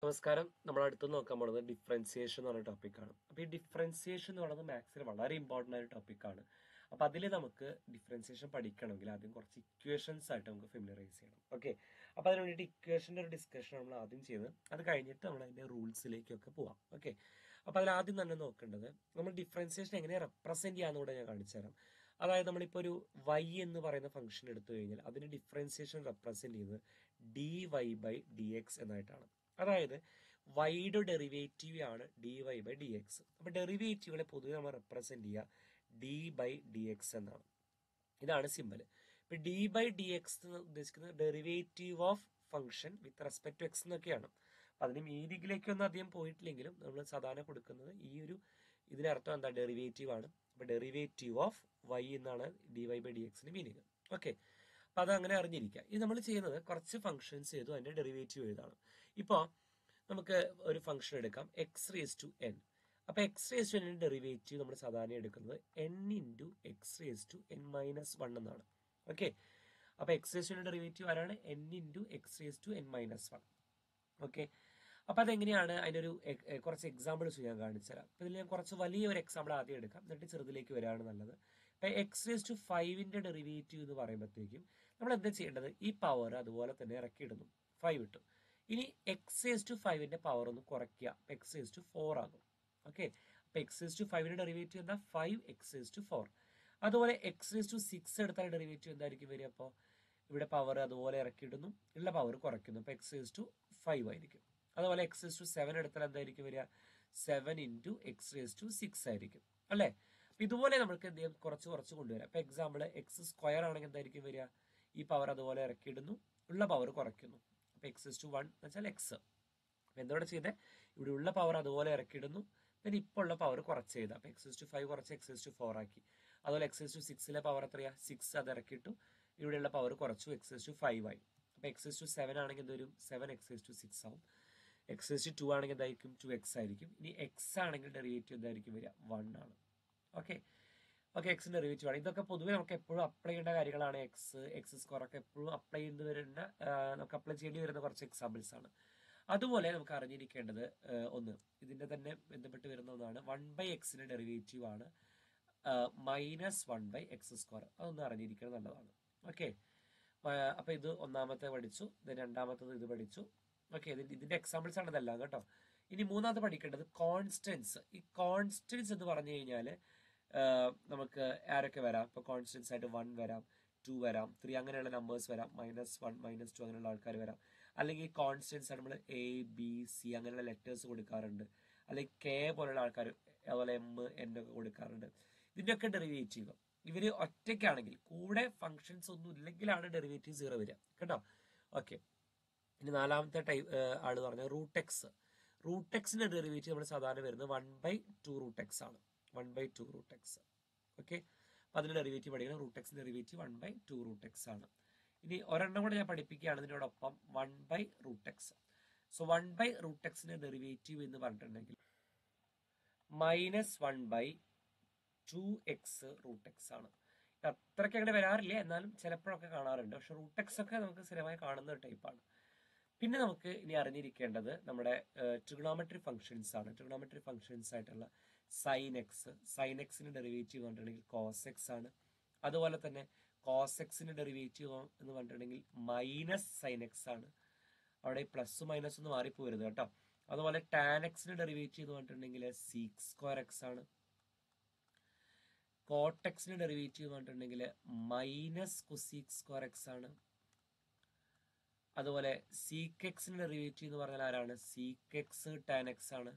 നമസ്കാരം നമ്മൾ അടുത്ത് നോക്കാൻ പോകുന്നത് ഡിഫറൻസിയേഷൻ എന്ന് പറഞ്ഞ ടോപ്പിക്കാണ് അപ്പോൾ ഈ ഡിഫറൻസിയേഷൻ എന്ന് പറയുന്നത് മാത്സിൽ വളരെ ഇമ്പോർട്ടൻ്റ് ആയ ടോപ്പിക്കാണ് അപ്പോൾ അതിൽ നമുക്ക് ഡിഫറൻസിയേഷൻ പഠിക്കണമെങ്കിൽ ആദ്യം കുറച്ച് ഇക്വേഷൻസ് ആയിട്ട് നമുക്ക് ഫെമിലറൈസ് ചെയ്യണം ഓക്കെ അപ്പോൾ അതിന് വേണ്ടിയിട്ട് ഇക്വേഷൻ്റെ ഒരു ഡിസ്കഷൻ നമ്മൾ ആദ്യം ചെയ്ത് അത് കഴിഞ്ഞിട്ട് നമ്മൾ അതിൻ്റെ റൂൾസിലേക്കൊക്കെ പോവാം ഓക്കെ അപ്പോൾ അതിൽ ആദ്യം തന്നെ നോക്കേണ്ടത് നമ്മൾ ഡിഫറൻസിയേഷൻ എങ്ങനെ റെപ്രസെൻറ്റ് ചെയ്യാമെന്ന് കൂടെ ഞാൻ കാണിച്ചു തരാം അതായത് നമ്മളിപ്പോൾ ഒരു വൈ എന്ന് പറയുന്ന ഫംഗ്ഷൻ എടുത്തു കഴിഞ്ഞാൽ അതിന് ഡിഫറൻസിയേഷൻ റെപ്രസെൻറ്റ് ചെയ്യുന്നത് D Y by D X എന്നായിട്ടാണ് അതായത് വൈയുടെ ഡെറിവേറ്റീവ് ആണ് D Y by D X അപ്പൊ ഡെറിവേറ്റീവുകളെ പൊതുവെ നമ്മൾ റെപ്രസെന്റ് ചെയ്യുക ഡി ബൈ ഡി എക്സ് എന്നാണ് ഇതാണ് സിമ്പൽ ഇപ്പൊ ഡി ബൈ ഡി എക്സ് എന്ന് ഉദ്ദേശിക്കുന്നത് derivative of function with respect to X എന്നൊക്കെയാണ് അപ്പൊ അതിന് മീനിങ്ങിലേക്കൊന്നും അധികം പോയിട്ടില്ലെങ്കിലും നമ്മൾ സാധാരണ കൊടുക്കുന്നത് ഈ ഒരു ഇതിനർത്ഥം എന്താ ഡെറിവേറ്റീവ് ആണ് അപ്പൊ ഡെറിവേറ്റീവ് ഓഫ് വൈ എന്നാണ് ഡി വൈ ബൈ ഡി എക്സിന് മീനിങ് ഓക്കെ അപ്പൊ അത് അങ്ങനെ അറിഞ്ഞിരിക്കുക ഇത് നമ്മൾ ചെയ്യുന്നത് കുറച്ച് ഫംഗ്ഷൻസ് ചെയ്തു അതിന്റെ ഡെറിവേറ്റീവ് എഴുതാണ് ഇപ്പോൾ നമുക്ക് ഒരു ഫംഗ്ഷൻ എടുക്കാം എക്സ് റേസ് ടു എൻ അപ്പൊ എക്സ് റേസ് ടു എന്നിന്റെ ഡെറിവേറ്റീവ് നമ്മൾ സാധാരണ എടുക്കുന്നത് N into X raise to N minus one എന്നാണ് ഓക്കെ അപ്പൊ എക്സ് റേസ് ടു ഡെറിവേറ്റീവ് ആരാണ് N into X raise to N minus one okay അപ്പൊ അതെങ്ങനെയാണ് അതിന്റെ ഒരു എ- എ- കുറച്ച് എക്സാമ്പിൾസ് ഞാൻ കാണിച്ചു തരാം അപ്പൊ ഇതിൽ ഞാൻ കുറച്ച് വലിയ ഒരു എക്സാമ്പിൾ ആദ്യം എടുക്കാം എന്നിട്ട് ചെറുതിലേക്ക് വരികയാണ് നല്ലത് ഇപ്പൊ എക്സ് റേസ് ടു ഫൈവിന്റെ ഡെറിവേറ്റീവ് എന്ന് പറയുമ്പോഴത്തേക്കും നമ്മൾ എന്താ ചെയ്യേണ്ടത് ഈ പവർ അതുപോലെ തന്നെ ഇറക്കിയിടുന്നു ഫൈവ് ഇട്ടു ഇനി എക്സ് റേസ് ടു ഫൈവിന്റെ പവർ ഒന്ന് കുറയ്ക്കുക എക്സ് റേസ് ടു ഫോർ ആകും ഓക്കെ അപ്പൊ എക്സ് റേസ് ടു ഫൈവിന്റെ ഡെറിവേറ്റീവ് എന്താ five x raise to four അതുപോലെ എക്സ് റേസ് ടു സിക്സ് എടുത്താൽ ഡെറിവേറ്റീവ് എന്തായിരിക്കും വരിക അപ്പോൾ ഇവിടെ പവർ അതുപോലെ ഇറക്കിയിടുന്നു ഉള്ള പവർ കുറയ്ക്കുന്നു അപ്പൊ എക്സ് റേസ് ടു ഫൈവ് ആയിരിക്കും അതുപോലെ എക്സ് റേസ് ടു സെവൻ എടുത്താൽ എന്തായിരിക്കും വരിക seven into X raise to six ആയിരിക്കും അല്ലേ അപ്പൊ ഇതുപോലെ നമുക്ക് എന്ത് ചെയ്യാം കുറച്ച് കുറച്ച് കൊണ്ടുവരാം ഇപ്പൊ എക്സാമ്പിൾ എക്സ് സ്ക്വയർ ആണെങ്കിൽ എന്തായിരിക്കും വരിക ഈ പവർ അതുപോലെ ഇറക്കിയിടുന്നു ഉള്ള പവർ കുറയ്ക്കുന്നു അപ്പൊ എക്സ് റേസ് ടു വൺ എന്ന് വെച്ചാൽ എക്സ് അപ്പൊ എന്തോടെ ചെയ്തേ ഇവിടെ ഉള്ള പവർ അതുപോലെ ഇറക്കിയിടുന്നു പിന്നെ ഇപ്പോൾ ഉള്ള പവർ കുറച്ച് ചെയ്ത് അപ്പൊ എക്സ് ടു ഫൈവ് കുറച്ച് എക്സ് ടു ഫോർ ആക്കി അതുപോലെ എക്സ് ടു സിക്സിലെ പവർ എത്രയാ സിക്സ് അത് ഇറക്കിയിട്ടു ഇവിടെയുള്ള പവർ കുറച്ചു എക്സ് ടു ഫൈവ് ആയി അപ്പൊ എക്സ് ടു സെവൻ ആണെങ്കിൽ എന്ത് വരും സെവൻ എക്സ് ടു സിക്സ് ആവും എക്സ് ടു ആണെങ്കിൽ എന്തായിരിക്കും ടു എക്സ് ആയിരിക്കും ഇനി എക്സ് ആണെങ്കിൽ ഡെറിവേറ്റീവ് എന്തായിരിക്കും വരിക വൺ ആണ് ഓക്കെ ഓക്കെ എക്സിന്റെ ഡെറിവേറ്റീവ് ആണ് ഇതൊക്കെ പൊതുവെ നമുക്ക് എപ്പോഴും അപ്ലൈ ചെയ്യേണ്ട കാര്യങ്ങളാണ് എക്സ് എക്സ് സ്കോർ ഒക്കെ എപ്പോഴും അപ്ലൈ ചെയ്ത് വരുന്ന ആ, നമുക്ക് അപ്ലൈ ചെയ്യേണ്ടി വരുന്ന കുറച്ച് എക്സാമ്പിൾസ് ആണ് അതുപോലെ നമുക്ക് അറിഞ്ഞിരിക്കേണ്ടത് ആ, ഒന്ന് ഇതിന്റെ തന്നെ ബന്ധപ്പെട്ട് വരുന്ന ഒന്നാണ് വൺ ബൈ എക്സിന്റെ ഡെറിവേറ്റീവ് ആണ് minus one by x square അതൊന്ന് അറിഞ്ഞിരിക്കുന്നത് നല്ലതാണ് ഓക്കെ അപ്പൊ ഇത് ഒന്നാമത്തെ പഠിച്ചു ഇത് രണ്ടാമത്തത് ഇത് പഠിച്ചു ഓക്കെ ഇതിന്റെ ഇതിന്റെ എക്സാമ്പിൾസ് ആണ് ഇതെല്ലാം കേട്ടോ ഇനി മൂന്നാമത്തെ പഠിക്കേണ്ടത് കോൺസ്റ്റൻസ് ഈ കോൺസ്റ്റൻസ് എന്ന് പറഞ്ഞു കഴിഞ്ഞാൽ നമുക്ക് ആരൊക്കെ വരാം ഇപ്പൊ കോൺസ്റ്റൻസ് ആയിട്ട് വൺ വരാം ടു വരാം ത്രീ അങ്ങനെയുള്ള നമ്പേഴ്സ് വരാം മൈനസ് വൺ മൈനസ് ടു അങ്ങനെയുള്ള ആൾക്കാർ വരാം അല്ലെങ്കിൽ കോൺസ്റ്റൻസ് ആയിട്ട് നമ്മൾ എ ബി സി അങ്ങനെയുള്ള ലെറ്റേഴ്സ് കൊടുക്കാറുണ്ട് അല്ലെങ്കിൽ കെ പോലുള്ള ആൾക്കാർ അതുപോലെ എം എൻ ഒക്കെ കൊടുക്കാറുണ്ട് ഇതിന്റെയൊക്കെ ഡെറിവേറ്റീവ് ഇവര് ഒറ്റയ്ക്കാണെങ്കിൽ കൂടെ ഫങ്ഷൻസ് ഒന്നും ഇല്ലെങ്കിലാണ് ഡെറിവേറ്റീവ് സീറോ വരിക കേട്ടോ ഓക്കെ ഇനി നാലാമത്തെ ടൈപ്പ് ആള് പറഞ്ഞ റൂട്ട് എക്സ് റൂട്ട് എക്സിന്റെ ഡെറിവേറ്റീവ് നമ്മൾ സാധാരണ വരുന്നത് one by two root x ആണ് one by two root x okay അപ്പൊ അതിന്റെ ഡെറിവേറ്റീവ് പഠിക്കണം റൂട്ട് എക്സിന്റെ derivative one by two root x ആണ് ഇനി ഒരെണ്ണം കൂടെ ഞാൻ പഠിപ്പിക്കുകയാണ് ഇതിനോടൊപ്പം one by root x so one by root എക്സിന്റെ ഡെറിവേറ്റീവ് എന്ന് പറഞ്ഞിട്ടുണ്ടെങ്കിൽ minus one by two x root x ആണ് ഇത് അത്രയ്ക്ക് അങ്ങനെ വരാറില്ല എന്നാലും ചിലപ്പോഴൊക്കെ കാണാറുണ്ട് പക്ഷെ റൂട്ട് എക്സ് ഒക്കെ നമുക്ക് സ്ഥിരമായി കാണുന്ന ഒരു ടൈപ്പാണ് പിന്നെ നമുക്ക് ഇനി അറിഞ്ഞിരിക്കേണ്ടത് നമ്മുടെ ട്രിഗണോമെട്രി ഫംഗ്ഷൻസ് ആണ് ട്രിഗണോമെട്രി ഫംഗ്ഷൻസ് ആയിട്ടുള്ള സൈൻ എക്സ് സൈൻ എക്സിന്റെ ഡെറിവേറ്റീവ് പറഞ്ഞിട്ടുണ്ടെങ്കിൽ കോസ് എക്സ് ആണ് അതുപോലെ തന്നെ കോസ് എക്സിന്റെ ഡെറിവേറ്റീവ് എന്ന് പറഞ്ഞിട്ടുണ്ടെങ്കിൽ മൈനസ് സൈൻ എക്സ് ആണ് അവിടെ പ്ലസ് മൈനസ് ഒന്ന് മാറിപ്പോരുത് കേട്ടോ അതുപോലെ ടാൻ എക്സിന്റെ ഡെറിവേറ്റീവ് എന്ന് പറഞ്ഞിട്ടുണ്ടെങ്കിൽ സീക്സ് സ്ക്വയർ എക്സ് ആണ് കോട്ടെക്സിന്റെ ഡെറിവേറ്റീവ് എന്ന് പറഞ്ഞിട്ടുണ്ടെങ്കിൽ മൈനസ് കൊസീക് സ്ക്വയർ എക്സ് ആണ് അതുപോലെ സീക്ക് എക്സിന്റെ ഡെറിവേറ്റീവ് എന്ന് പറഞ്ഞാൽ ആരാണ് സീക്ക് എക്സ് ടാൻ എക്സ് ആണ്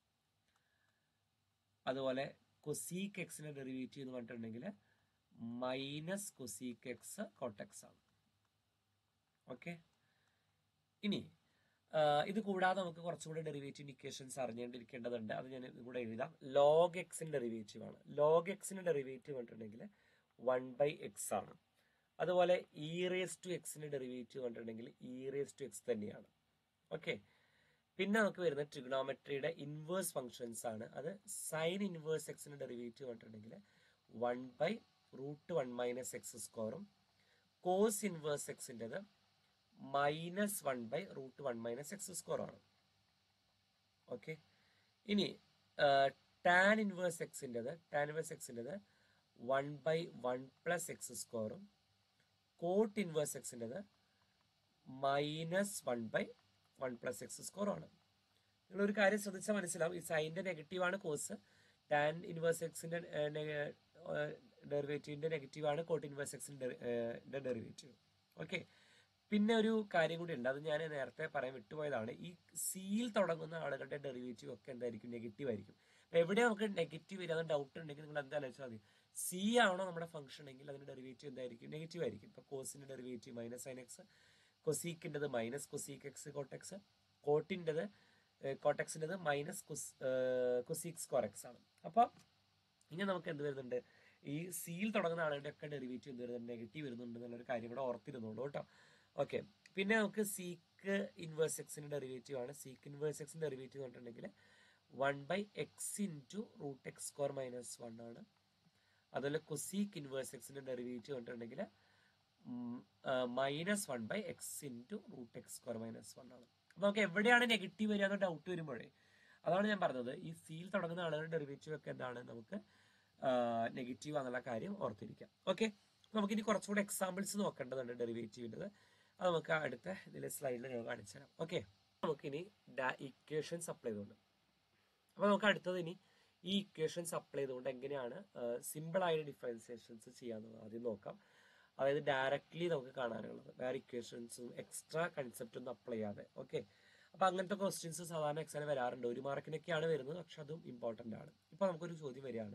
അതുപോലെ കൊസീക്ക് എക്സിന്റെ ഡെറിവേറ്റീവ് എന്ന് പറഞ്ഞിട്ടുണ്ടെങ്കിൽ മൈനസ് കൊസീക്ക് എക്സ് കോട്ടെക്സ് ആണ് ഓക്കെ ഇനി ആ, ഇത് കൂടാതെ നമുക്ക് കുറച്ചുകൂടെ ഡെറിവേറ്റീവ് ഇക്വേഷൻസ് അറിഞ്ഞേണ്ടിരിക്കേണ്ടതുണ്ട് അത് ഞാൻ കൂടെ എഴുതാം ലോഗ് എക്സിന്റെ ഡെറിവേറ്റീവ് ആണ് ലോഗ് എക്സിന്റെ ഡെറിവേറ്റീവ് പറഞ്ഞിട്ടുണ്ടെങ്കിൽ വൺ ബൈ എക്സ് ആണ് അതുപോലെ ഇ റേസ് ടു എക്സിന്റെ ഡെറിവേറ്റീവ് പറഞ്ഞിട്ടുണ്ടെങ്കിൽ ഇ റേസ് ടു എക്സ് തന്നെയാണ് ഓക്കെ പിന്നെ നമുക്ക് വരുന്ന ട്രിഗണോമെട്രിയുടെ ഇൻവേഴ്സ് ഫംഗ്ഷൻസ് ആണ് അത് സൈൻ ഇൻവേഴ്സ് എക്സിന്റെ ഡെറിവേറ്റീവ് പറഞ്ഞിട്ടുണ്ടെങ്കിൽ one by root one minus x സ്ക്വയറും കോസ് ഇൻവേഴ്സ് എക്സിൻ്റെത് minus one by root one minus x square ആണ് ഓക്കെ ഇനി ടാൻ ഇൻവേഴ്സ് എക്സിൻ്റെത് ടാൻ ഇൻവേഴ്സ് എക്സിൻ്റെത് one by one plus x സ്ക്വയറും കോട്ട് ഇൻവേഴ്സ് എക്സിൻ്റെത് minus one by one plus X സ്ക്വയറുമാണ് നിങ്ങൾ ഒരു കാര്യം ശ്രദ്ധിച്ചാൽ മനസ്സിലാവും ഈ സൈൻ്റെ നെഗറ്റീവ് ആണ് കോസ് ടാൻ ഇൻവേഴ്സ് എക്സിന്റെ ഡെറിവേറ്റീവിന്റെ നെഗറ്റീവ് ആണ് കോട്ട് ഇൻവേഴ്സ് എക്സിന്റെ ഡെറിവേറ്റീവ് ഓക്കെ പിന്നെ ഒരു കാര്യം കൂടി ഉണ്ട് അത് ഞാൻ നേരത്തെ പറയാൻ വിട്ടുപോയതാണ് ഈ സിയിൽ തുടങ്ങുന്ന ആളുകളുടെ ഡെറിവേറ്റീവ് ഒക്കെ എന്തായിരിക്കും നെഗറ്റീവ് ആയിരിക്കും അപ്പൊ എവിടെ നമുക്ക് നെഗറ്റീവ് വരാതെ ഡൗട്ട് ഉണ്ടെങ്കിൽ നിങ്ങൾ എന്താ ആലോചിച്ചാൽ മതി സി ആണോ നമ്മുടെ ഫംഗ്ഷൻ എങ്കിൽ അതിന്റെ ഡെറിവേറ്റീവ് എന്തായിരിക്കും നെഗറ്റീവ് ആയിരിക്കും ഇപ്പൊ കോസിന്റെ ഡെറിവേറ്റീവ് മൈനസ് സൈൻ എക്സ് കൊസീക്കിൻ്റെത് മൈനസ് കൊസീക്ക് എക്സ് കോട്ടെക്സ് കോട്ടിൻ്റെത് കോട്ടെക്സിൻ്റെത് മൈനസ് കൊസീക് സ്ക്വയർ എക്സ് ആണ് അപ്പോൾ ഇനി നമുക്ക് എന്ത് വരുന്നുണ്ട് ഈ സിയിൽ തുടങ്ങുന്ന ആളുകളുടെ ഒക്കെ ഡെറിവേറ്റീവ് എന്ത് വരുന്നുണ്ട് നെഗറ്റീവ് വരുന്നുണ്ട് എന്നുള്ളൊരു കാര്യം കൂടെ ഓർത്തിരുന്നുള്ളൂ കേട്ടോ ഓക്കെ പിന്നെ നമുക്ക് സീക്ക് ഇൻവേഴ്സ് എക്സിന്റെ ഡെറിവേറ്റീവ് ആണ് സീക്ക് ഇൻവേഴ്സ് എക്സിന്റെ ഡെറിവേറ്റീവ് പറഞ്ഞിട്ടുണ്ടെങ്കിൽ one by x into root x square minus one ആണ് അതുപോലെ കൊസീക്ക് ഇൻവേഴ്സ് എക്സിന്റെ ഡെറിവേറ്റീവ് പറഞ്ഞിട്ടുണ്ടെങ്കിൽ minus one by x into root x square minus one ആണ് അപ്പൊ നമുക്ക് എവിടെയാണ് നെഗറ്റീവ് വരിക എന്ന ഡൗട്ട് വരുമ്പോഴേ അതാണ് ഞാൻ പറഞ്ഞത് ഈ സിയിൽ തുടങ്ങുന്ന ആളുകളുടെ ഡെറിവേറ്റീവ് ഒക്കെ എന്താണ് നമുക്ക് നെഗറ്റീവ് എന്നുള്ള കാര്യം ഓർത്തിരിക്കാം ഓക്കെ നമുക്ക് ഇനി കുറച്ചുകൂടി എക്സാമ്പിൾസ് നോക്കേണ്ടതുണ്ട് ഡെറിവേറ്റീവിൻ്റെ അത് നമുക്ക് അടുത്ത ഇതിലെ സ്ലൈഡിൽ ഞാൻ കാണിച്ചു തരാം ഓക്കെ നമുക്കിനി ഇക്വേഷൻസ് അപ്ലൈ ചെയ്തുകൊണ്ട് അപ്പൊ നമുക്ക് അടുത്തത് ഇനി ഈ ഇക്വേഷൻസ് അപ്ലൈ ചെയ്തുകൊണ്ട് എങ്ങനെയാണ് സിമ്പിൾ ആയ ഡിഫറൻസിയേഷൻസ് ചെയ്യാമെന്ന് ആദ്യം നോക്കാം അതായത് ഡയറക്ട്ലി നമുക്ക് കാണാനുള്ളത് വേറെ ഇക്വേഷൻസും എക്സ്ട്രാ കൺസെപ്റ്റ് ഒന്നും അപ്ലൈ ചെയ്യാതെ ഓക്കെ അപ്പൊ അങ്ങനത്തെ ക്വസ്റ്റ്യൻസ് സാധാരണ എക്സാമിന് വരാറുണ്ട് ഒരു മാർക്കിനൊക്കെയാണ് വരുന്നത് പക്ഷെ അതും ഇമ്പോർട്ടന്റ് ആണ് ഇപ്പൊ നമുക്കൊരു ചോദ്യം വരികയാണ്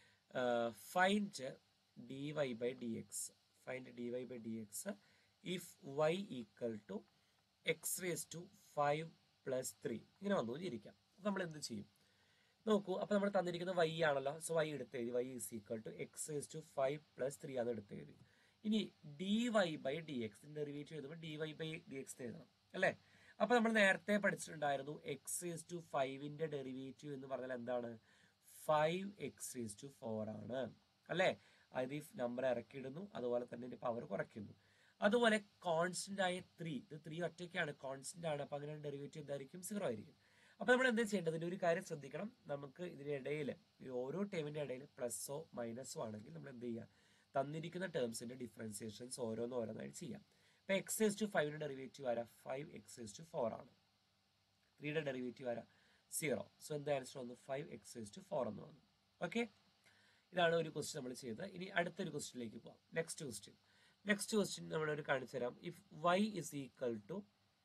find d Y by D x find d Y by D x if y equal to x raise to five plus three ഇങ്ങനെ വന്നു ഇരിക്കാം അപ്പൊ നമ്മൾ എന്ത് ചെയ്യും നോക്കൂ അപ്പൊ നമ്മൾ തന്നിരിക്കുന്നത് വൈ ആണല്ലോ സോ വൈ എടുത്ത് എഴുതി y is equal to x raise to five plus three ആണ് എടുത്ത് എഴുതി ഇനി d Y by D x derivative എഴുതുമ്പോൾ d Y by D x എഴുതണം അല്ലേ അപ്പൊ നമ്മൾ നേരത്തെ പഠിച്ചിട്ടുണ്ടായിരുന്നു എക്സ് റേസ് ടു ഫൈവിന്റെ ഡെറിവേറ്റീവ് എന്ന് പറഞ്ഞാൽ എന്താണ് five x raise to four ആണ് അല്ലേ അത് ഈ നമ്പർ ഇറക്കിയിടുന്നു അതുപോലെ തന്നെ ഇതിന്റെ പവർ കുറയ്ക്കുന്നു അതുപോലെ കോൺസ്റ്റന്റ് ആയ ത്രീ ഇത് ത്രീ ഒറ്റയ്ക്കാണ് കോൺസ്റ്റന്റ് ആണ് അപ്പൊ അങ്ങനെ ഡെറിവേറ്റീവ് എന്തായിരിക്കും സീറോ ആയിരിക്കും അപ്പൊ നമ്മൾ എന്താ ചെയ്യേണ്ടത് ഇതിന്റെ ഒരു കാര്യം ശ്രദ്ധിക്കണം നമുക്ക് ഇതിനിടയിൽ ഈ ഓരോ ടേമിന്റെ ഇടയിൽ പ്ലസോ മൈനസോ ആണെങ്കിൽ നമ്മൾ എന്ത് ചെയ്യുക തന്നിരിക്കുന്ന ടേംസിന്റെ ഡിഫറൻസിയേഷൻസ് ഓരോന്ന് ഓരോന്നായിട്ട് ചെയ്യാം ഇപ്പൊ എക്സ് എസ് ടു ഫൈവിന്റെ ഡെറിവേറ്റീവ് ആരാ five x raise to four ആണ് ത്രീയുടെ ഡെറിവേറ്റീവ് ആരാ സീറോ സോ എന്താ ആൻസർ വന്നു five x raise to four എന്ന് വന്നു ഓക്കെ ഇതാണ് ഒരു ക്വസ്റ്റ്യൻ നമ്മൾ ചെയ്തത് ഇനി അടുത്തൊരു ക്വസ്റ്റ്യനിലേക്ക് പോവാം നെക്സ്റ്റ് ക്വസ്റ്റ്യൻ നെക്സ്റ്റ് ക്വസ്റ്റ്യൻ നമ്മൾ ഒരു കാണിച്ചു തരാം if y is equal to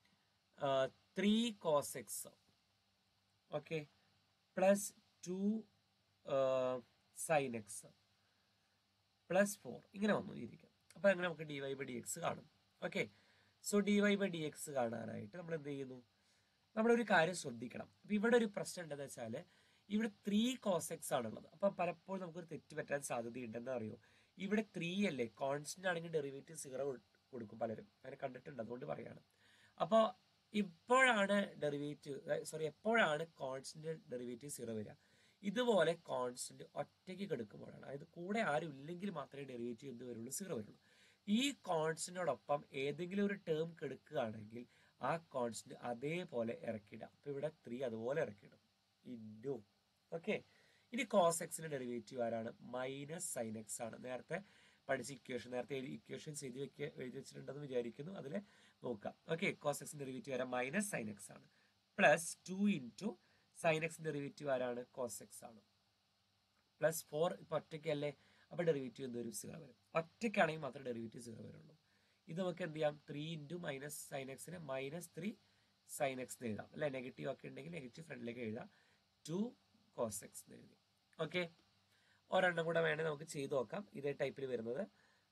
three cos x okay plus two sine x plus four ഇങ്ങനെ വന്നു ഇരിക്കാം അപ്പൊ അങ്ങനെ നമുക്ക് d Y by D x കാണും okay so d Y by D x കാണാനായിട്ട് നമ്മൾ എന്ത് ചെയ്യുന്നു നമ്മളൊരു കാര്യം ശ്രദ്ധിക്കണം അപ്പൊ ഇവിടെ ഒരു പ്രശ്നം ഉണ്ടെന്ന് വെച്ചാല് ഇവിടെ ത്രീ കോസെക്സ് ആണുള്ളത് അപ്പൊ പലപ്പോഴും നമുക്കൊരു തെറ്റ് പറ്റാൻ സാധ്യതയുണ്ടെന്ന് അറിയോ ഇവിടെ ത്രീ അല്ലേ കോൺസ്റ്റന്റ് ആണെങ്കിൽ ഡെറിവേറ്റീവ് സീറോ കൊടുക്കും പലരും അങ്ങനെ കണ്ടിട്ടുണ്ട് അതുകൊണ്ട് പറയാണ് അപ്പോൾ ഇപ്പോഴാണ് ഡെറിവേറ്റീവ് സോറി എപ്പോഴാണ് കോൺസ്റ്റന്റ് ഡെറിവേറ്റീവ് സീറോ വരിക ഇതുപോലെ കോൺസ്റ്റന്റ് ഒറ്റയ്ക്ക് കെടുക്കുമ്പോഴാണ് അതായത് കൂടെ ആരും ഇല്ലെങ്കിൽ മാത്രമേ ഡെറിവേറ്റീവ് എന്ത് വരുള്ളൂ സീറോ വരുള്ളൂ ഈ കോൺസ്റ്റന്റിനോടൊപ്പം ഏതെങ്കിലും ഒരു ടേം കെടുക്കുകയാണെങ്കിൽ ആ കോൺസ്റ്റന്റ് അതേപോലെ ഇറക്കിയിടാം അപ്പൊ ഇവിടെ ത്രീ അതുപോലെ ഇറക്കിയിടും ഇൻഡു ഓക്കെ ഇനി കോസ് എക്സിന്റെ ഡെറിവേറ്റീവ് ആരാണ് മൈനസ് സൈൻ എക്സ് ആണ് നേരത്തെ പഠിച്ച ഇക്വേഷൻ നേരത്തെ ഇക്വേഷൻസ് എഴുതി വെക്ക എഴുതി വെച്ചിട്ടുണ്ടെന്ന് വിചാരിക്കുന്നു അതിൽ നോക്കാം ഓക്കെ കോസ് എക്സിന്റെ ഡെറിവേറ്റീവ് ആരാ മൈനസ് സൈൻ എക്സ് ആണ് plus two into sine x derivative ആരാണ് കോസ് എക്സ് ആണ് പ്ലസ് ഫോർ ഇപ്പൊ ഒറ്റയ്ക്കല്ലേ അപ്പൊ ഡെറിവേറ്റീവ് എന്ത് വരും സീറോ വരും ഒറ്റയ്ക്കാണെങ്കിൽ മാത്രമേ ഡെറിവേറ്റീവ് സീറോ വരുള്ളൂ ഇത് നമുക്ക് എന്ത് ചെയ്യാം ത്രീ ഇൻറ്റു മൈനസ് സൈൻ എക്സിന് മൈനസ് ത്രീ സൈൻ എക്സ് എഴുതാം അല്ലെ നെഗറ്റീവ് ഒക്കെ ഉണ്ടെങ്കിൽ നെഗറ്റീവ് ഫ്രണ്ടിലേക്ക് എഴുതാം ടു കോസ് എക്സ് എഴുതി ഓക്കെ ഒരെണ്ണം കൂടെ വേണേൽ നമുക്ക് ചെയ്ത് നോക്കാം ഇതേ ടൈപ്പിൽ വരുന്നത്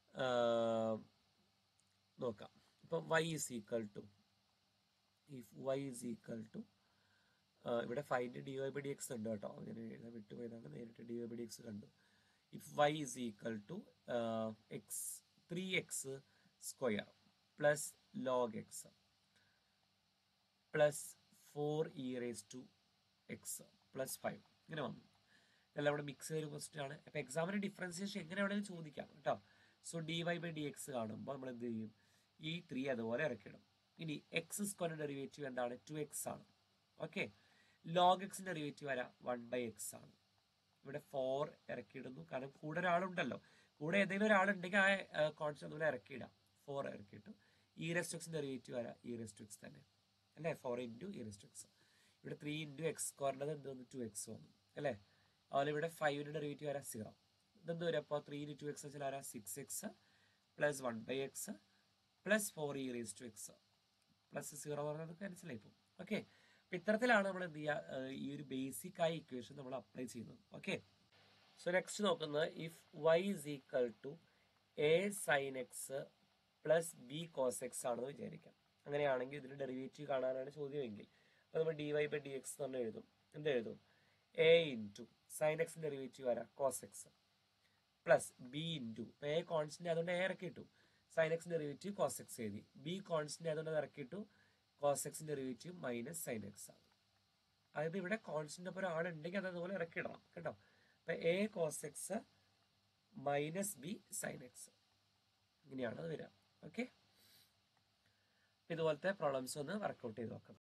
നോക്കാം ഇപ്പം y is equal to if y is equal to ഇവിടെ find d y by d x ഉണ്ട് കേട്ടോ ഞാൻ എഴുതാൻ വിട്ടുപോയതാണ് നേരിട്ട് d y by d x കണ്ടു if y is equal to x three x square plus log x plus four e raise to x plus five ഇങ്ങനെ വന്നു ഇതെല്ലാം ഇവിടെ മിക്സ് ചെയ്തൊരു ക്വസ്റ്റ്യൻ ആണ് അപ്പൊ എക്സാമിന് ഡിഫറൻസിയേഷൻ എങ്ങനെ വേണമെങ്കിലും ചോദിക്കാം കേട്ടോ so d Y by D x കാണുമ്പോൾ നമ്മൾ എന്ത് ചെയ്യും ഈ ത്രീ അതുപോലെ ഇറക്കിയിടും ഇനി എക്സ് സ്ക്വയർ ഡെറിവേറ്റീവ് എന്താണ് ടു എക്സ് ആണ് ഓക്കെ ലോഗ് എക്സിന്റെ ഡെറിവേറ്റീവ് വരാം വൺ ബൈ എക്സ് ആണ് ഇവിടെ ഫോർ ഇറക്കിയിടുന്നു കാരണം കൂടെ ഒരാളുണ്ടല്ലോ കൂടെ ഏതെങ്കിലും ഒരാളുണ്ടെങ്കിൽ ആ കോൺസ്റ്റന്റ് അതുപോലെ ഇറക്കിയിടാം ഫോർ ഇറക്കിയിട്ടു ഇ റെസ്റ്റ് എക്സിന്റെ ഡെറിവേറ്റീവ് വരാം ഇ റെസ്റ്റ് എക്സ് തന്നെ അല്ലേ four into e raise x ഇവിടെ ത്രീ ഇൻറ്റു എക്സ് സ്ക്വയറിൻ്റെ എന്ത് വന്നു ടു എക്സ് വന്നു അല്ലേ അതുപോലെ ഇവിടെ ഫൈവിൻ്റെ ഡെറിവേറ്റീവ് വരാം സീറോ ഇതെന്ത് വരും അപ്പോൾ ത്രീ ഇൻറ്റു ടു എക്സ് വെച്ചാൽ ആരാ six x plus one by x plus four e raise to x plus zero പറഞ്ഞത് ക്യാൻസൽ ആയി പോകും ഓക്കെ അപ്പൊ ഇത്തരത്തിലാണ് നമ്മൾ എന്ത് ചെയ്യുക ഈ ഒരു ബേസിക് ആയ ഇക്വേഷൻ നമ്മൾ അപ്ലൈ ചെയ്യുന്നത് ഓക്കെ സോ നെക്സ്റ്റ് നോക്കുന്നത് if y is equal to A sine x plus B cos x ആണെന്ന് വിചാരിക്കാം അങ്ങനെയാണെങ്കിൽ ഇതിന്റെ ഡെറിവേറ്റീവ് കാണാനാണ് ചോദ്യമെങ്കിൽ അപ്പോൾ നമ്മൾ d Y by D x തന്നെ എഴുതും എന്ത് എഴുതും എ ഇൻറ്റു സൈൻ എക്സിന്റെ ഡെറിവേറ്റീവ് വരാം cos x plus B into A constant അതുകൊണ്ട് എ ഇറക്കി ഇട്ടു സൈൻ എക്സിന്റെ ഡെറിവേറ്റീവ് കോസ് എക്സ് എഴുതി ബി കോൺസ്റ്റന്റ് അതുകൊണ്ട് അത് ഇറക്കി ഇട്ടു കോസ് എക്സിന്റെ ഡെറിവേറ്റീവ് മൈനസ് സൈൻ എക്സ് ആണ് അതായത് ഇവിടെ കോൺസ്റ്റന്റ് ഒപ്പം ഒരാളുണ്ടെങ്കിൽ അത് അതുപോലെ ഇറക്കിയിടണം കേട്ടോ അപ്പൊ A cos x minus B sine x ഇങ്ങനെയാണ് അത് വരിക ഓക്കെ ഇതുപോലത്തെ പ്രോബ്ലംസ് ഒന്ന് വർക്കൗട്ട് ചെയ്ത് നോക്കാം